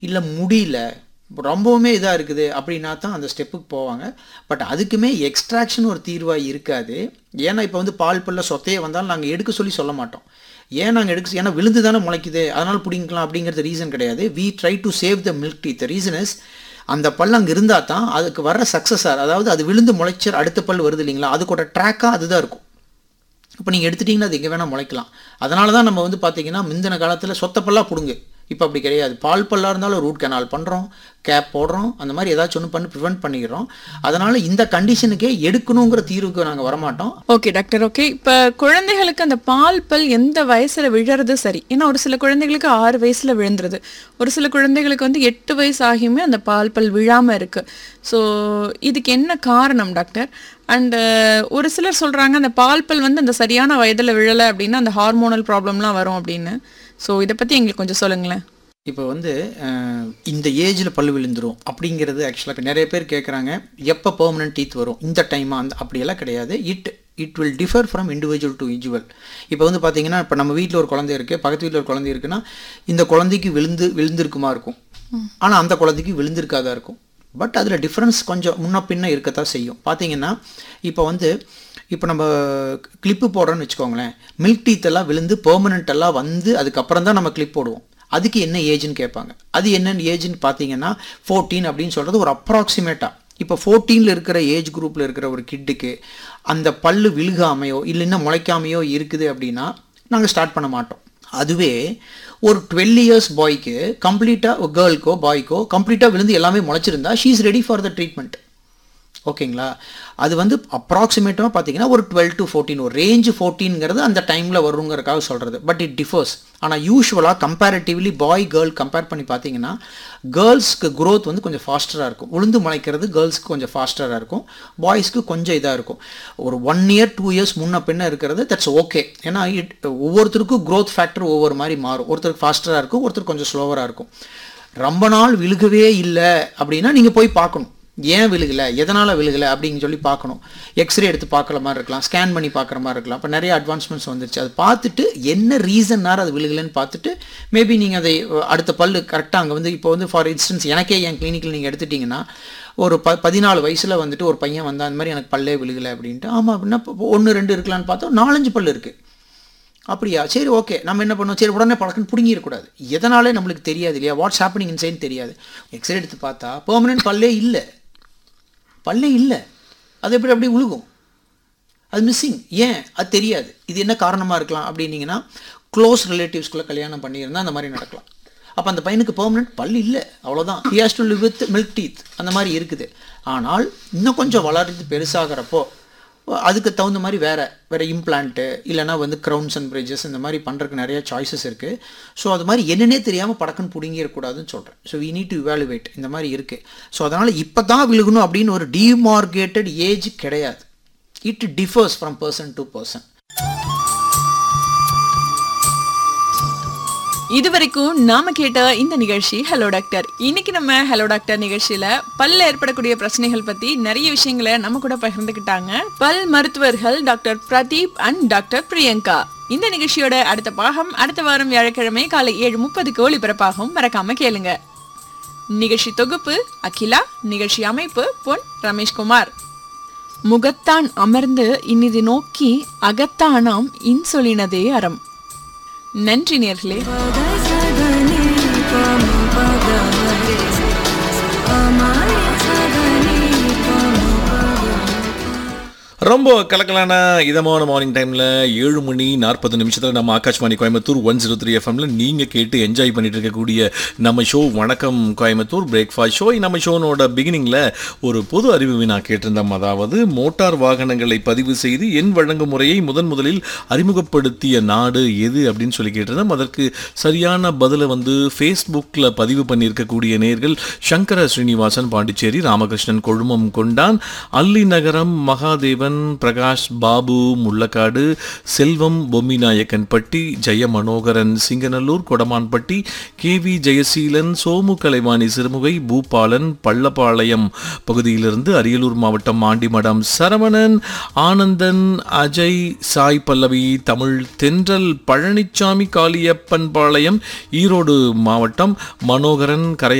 இல்லை முடியல ரொம்பவுமே இதாக இருக்குது அப்படின்னா தான் அந்த ஸ்டெப்புக்கு போவாங்க பட் அதுக்குமே எக்ஸ்ட்ராக்ஷன் ஒரு தீர்வாக இருக்காது ஏன்னா இப்போ வந்து பால் பல்ல சொத்தையே வந்தாலும் நாங்கள் எடுக்க சொல்லி சொல்ல மாட்டோம் ஏன் நாங்கள் எடுக்க ஏன்னா விழுந்து தானே முளைக்குது அதனால் பிடிங்கிக்கலாம் அப்படிங்கிறது ரீசன் கிடையாது we try to save the milk teeth reason is அந்த பல் அங்கே இருந்தால் தான் அதுக்கு வர்ற சக்ஸஸார் அதாவது அது விழுந்து முளைச்சர் அடுத்த பல் வருது இல்லைங்களா அதுக்கோட ட்ராக்காக அதுதான் இருக்கும் இப்போ நீங்கள் எடுத்துட்டிங்கன்னா அது எங்கே வேணால் முளைக்கலாம் அதனால தான் நம்ம வந்து பார்த்தீங்கன்னா முந்தின காலத்தில் சொத்தப்பல்லாம் பிடுங்கு இப்போ அப்படி கிடையாது பால் பல்லாக இருந்தாலும் ரூட் கனால் பண்ணுறோம் கேப் போடுறோம் அந்த மாதிரி ஏதாச்சும் ஒன்று பண்ணி ப்ரிவெண்ட் பண்ணிக்கிறோம் அதனால் இந்த கண்டிஷனுக்கே எடுக்கணுங்கிற தீர்வுக்கு நாங்கள் வரமாட்டோம் ஓகே டாக்டர் ஓகே இப்போ குழந்தைகளுக்கு அந்த பால் பல் எந்த வயசுல விழறது சரி ஏன்னா ஒரு சில குழந்தைகளுக்கு ஆறு வயசுல விழுந்துருது ஒரு சில குழந்தைகளுக்கு வந்து எட்டு வயசு ஆகியுமே அந்த பால் பல் விழாம இருக்கு ஸோ இதுக்கு என்ன காரணம் டாக்டர் அண்டு ஒரு சிலர் சொல்றாங்க அந்த பால் பல் வந்து அந்த சரியான வயதுல விழலை அப்படின்னா அந்த ஹார்மோனல் ப்ராப்ளம்லாம் வரும் அப்படின்னு ஸோ இதை பத்தி எங்களுக்கு கொஞ்சம் சொல்லுங்களேன் இப்போ வந்து அஹ், இந்த ஏஜில் பல்லு விழுந்துரும் அப்படிங்கிறது ஆக்சுவலாக நிறைய பேர் கேட்குறாங்க எப்போ பெர்மனன்ட் டீத் வரும் இந்த டைமா அந்த அப்படியெல்லாம் கிடையாது it it will differ from individual to individual இப்போ வந்து பார்த்தீங்கன்னா இப்போ நம்ம வீட்டில் ஒரு குழந்தை இருக்குது பக்கத்து வீட்டில் ஒரு குழந்தை இருக்குன்னா இந்த குழந்தைக்கு விழுந்து விழுந்திருக்குமா இருக்கும் ஆனால் அந்த குழந்தைக்கு விழுந்திருக்காதா இருக்கும் பட் அதில் டிஃப்ரென்ஸ் கொஞ்சம் முன்ன பின்ன இருக்கத்தான் செய்யும் பார்த்தீங்கன்னா இப்போ வந்து இப்போ நம்ம கிளிப்பு போடுறோன்னு வச்சுக்கோங்களேன் மில்க் டீத் எல்லாம் விழுந்து பெர்மனண்ட் எல்லாம் வந்து அதுக்கப்புறம் தான் நம்ம கிளிப் போடுவோம் அதுக்கு என்ன ஏஜ்னு கேட்பாங்க அது என்னென்ன ஏஜ்னு பார்த்தீங்கன்னா ஃபோர்டீன் அப்படின்னு சொல்கிறது ஒரு அப்ராக்சிமேட்டாக இப்போ ஃபோர்டீனில் இருக்கிற ஏஜ் குரூப்பில் இருக்கிற ஒரு கிட்டுக்கு அந்த பல்லு விழுகாமையோ இல்லைன்னா முளைக்காமையோ இருக்குது அப்படின்னா நாங்கள் ஸ்டார்ட் பண்ண மாட்டோம் அதுவே ஒரு டுவெல் இயர்ஸ் பாய்க்கு கம்ப்ளீட்டாக கேர்ள்க்கோ பாய்க்கோ கம்ப்ளீட்டாக விழுந்து எல்லாமே முளைச்சிருந்தா she is ready for the treatment ஓகேங்களா அது வந்து அப்ராக்சிமேட்டாக பார்த்தீங்கன்னா ஒரு டுவெல் டு ஃபோர்டீன் ஒரு ரேஞ்ச் ஃபோர்டீன்ங்கிறது அந்த டைமில் வருங்கிறதுக்காக சொல்கிறது பட் இட் டிஃபர்ஸ் ஆனால் யூஸ்வலாக கம்பேரிட்டிவ்லி பாய் கேர்ள் கம்பேர் பண்ணி பார்த்தீங்கன்னா கேர்ள்ஸ்க்கு growth வந்து கொஞ்சம் ஃபாஸ்டராக இருக்கும் உளுந்து முளைக்கிறது கேர்ள்ஸ்க்கு கொஞ்சம் ஃபாஸ்டராக இருக்கும் பாய்ஸ்க்கு கொஞ்சம் இதாக இருக்கும் ஒரு ஒன் இயர் டூ இயர்ஸ் முன்ன பின்ன இருக்கிறது தட்ஸ் ஓகே ஏன்னா இட் ஒவ்வொருத்தருக்கும் growth ஃபேக்டர் ஒவ்வொரு மாதிரி மாறும் ஒருத்தருக்கு ஃபாஸ்டராக இருக்கும் ஒருத்தருக்கு கொஞ்சம் ஸ்லோவராக இருக்கும் ரொம்ப நாள் விழுகவே இல்லை அப்படின்னா நீங்கள் போய் பார்க்கணும் ஏன் விழுகலை எதனால் விழுகலை அப்படின்னு சொல்லி பார்க்கணும் எக்ஸ்ரே எடுத்து பார்க்குற மாதிரி இருக்கலாம் ஸ்கேன் பண்ணி பார்க்குற மாதிரி இருக்கலாம் இப்போ நிறைய அட்வான்ஸ்மெண்ட்ஸ் வந்துருச்சு அது பார்த்துட்டு என்ன ரீசன்னார் அது விழுகலைன்னு பார்த்துட்டு மேபி நீங்கள் அதை அஹ், அடுத்த பல்லு கரெக்டாக அங்கே வந்து இப்போ வந்து ஃபார் இன்ஸ்டன்ஸ் எனக்கே என் கிளினிக்கில் நீங்கள் எடுத்துட்டிங்கன்னா ஒரு ப பதினாலு வயசில் வந்துட்டு ஒரு பையன் வந்தா அந்த மாதிரி எனக்கு பல்லே விழுகலை அப்படின்ட்டு ஆமாம் அப்படின்னா ஒன்று ரெண்டு இருக்கலான்னு பார்த்தா நாலஞ்சு பல்லு இருக்குது அப்படியா சரி ஓகே நம்ம என்ன பண்ணோம் சரி உடனே பழக்கன்னு பிடுங்கிடக்கூடாது எதனாலே நம்மளுக்கு தெரியாது இல்லையா வாட்ஸ் ஹேப்பனிங் இன்சைன் தெரியாது எக்ஸ்ரே எடுத்து பார்த்தா பெர்மனன்ட் பல்லே இல்லை பல்லே இல்லை அது எப்படி அப்படியே உழுகும் அது மிஸ்ஸிங் ஏன் அது தெரியாது இது என்ன காரணமாக இருக்கலாம் அப்படின்னீங்கன்னா க்ளோஸ் ரிலேட்டிவ்ஸ்குள்ளே கல்யாணம் பண்ணியிருந்தால் அந்த மாதிரி நடக்கலாம் அப்போ அந்த பையனுக்கு பெர்மனன்ட் பல் இல்லை அவ்வளோதான் he has to live with milk teeth அந்த மாதிரி இருக்குது ஆனால் இன்னும் கொஞ்சம் வளர்ந்து பெருசாகிறப்போ அதுக்கு தகுந்த மாதிரி வேறு வேறு இம்ப்ளான்ட்டு இல்லைனா வந்து க்ரௌன்ஸ் அண்ட் பிரிட்ஜஸ் இந்த மாதிரி பண்ணுறதுக்கு நிறைய சாய்ஸஸ் இருக்குது ஸோ அது மாதிரி என்னன்னே தெரியாமல் படக்குன்னு பிடுங்கிடக்கூடாதுன்னு சொல்கிறேன் so we need to evaluate இந்த மாதிரி இருக்குது ஸோ அதனால் இப்போ தான் விழுகணும் அப்படின்னு ஒரு டிமார்கேட்டட் ஏஜ் கிடையாது it differs from person to person இதுவரைக்கும் நாம கேட்ட இந்த நிகழ்ச்சி ஹலோ டாக்டர் இன்னைக்கு நம்ம ஹலோ டாக்டர் நிகழ்ச்சியில பல்ல ஏற்படக்கூடிய பிரச்சனைகள் பத்தி நிறைய விஷயங்களை நம்ம கூட பகிர்ந்துக்கிட்டாங்க பல் மருத்துவர்கள் doctor Pradeep and doctor Priyanka இந்த நிகழ்ச்சியோட அடுத்த பாகம் அடுத்த வாரம் வியாழக்கிழமை காலை ஏழு முப்பதுக்கு ஒளிபரப்பாகும் மறக்காம கேளுங்க நிகழ்ச்சி தொகுப்பு அகிலா நிகழ்ச்சி அமைப்பு பொன் ரமேஷ்குமார் முகத்தான் அமர்ந்து இனிது நோக்கி அகத்தானாம் இன்சொலினதே அறம் நன்றி நேர்களே ரொம்ப கலக்கலான இதமான மார்னிங் டைமில் ஏழு மணி நாற்பது நிமிஷத்தில் நம்ம Akashvani Coimbatore one zero three எஃப்எம்ல நீங்கள் கேட்டு என்ஜாய் பண்ணிட்டு இருக்கக்கூடிய நம்ம ஷோ வணக்கம் கோயம்புத்தூர் பிரேக்ஃபாஸ்ட் ஷோ நம்ம ஷோனோட பிகினிங்கில் ஒரு பொது அறிவு நான் கேட்டிருந்தோம் அதாவது மோட்டார் வாகனங்களை பதிவு செய்து எண் வழங்கும் முறையை முதன் முதலில் அறிமுகப்படுத்திய நாடு எது அப்படின்னு சொல்லி கேட்டிருந்தோம் அதற்கு சரியான பதிலை வந்து ஃபேஸ்புக்கில் பதிவு பண்ணியிருக்கக்கூடிய நேர்கள் சங்கர ஸ்ரீனிவாசன் பாண்டிச்சேரி ராமகிருஷ்ணன் கொழுமம் கொண்டான் அல்லி நகரம் மகாதேவன் மனோகரன் பிரகாஷ் பாபு முள்ளக்காடு செல்வம் பொம்மிநாயக்கன்பட்டி ஜெய மனோகரன் சிங்கநல்லூர் கொடமான்பட்டி கே வி ஜெயசீலன் சோமு கலைவாணி சிறுமுகை பூபாலன் பள்ளப்பாளையம் பகுதியிலிருந்து அரியலூர் மாவட்டம் ஆண்டிமடம் சரவணன் ஆனந்தன் அஜய் சாய் பல்லவி தமிழ் தென்றல் பழனிச்சாமி காளியப்பன் பாளையம் ஈரோடு மாவட்டம் மனோகரன் கரை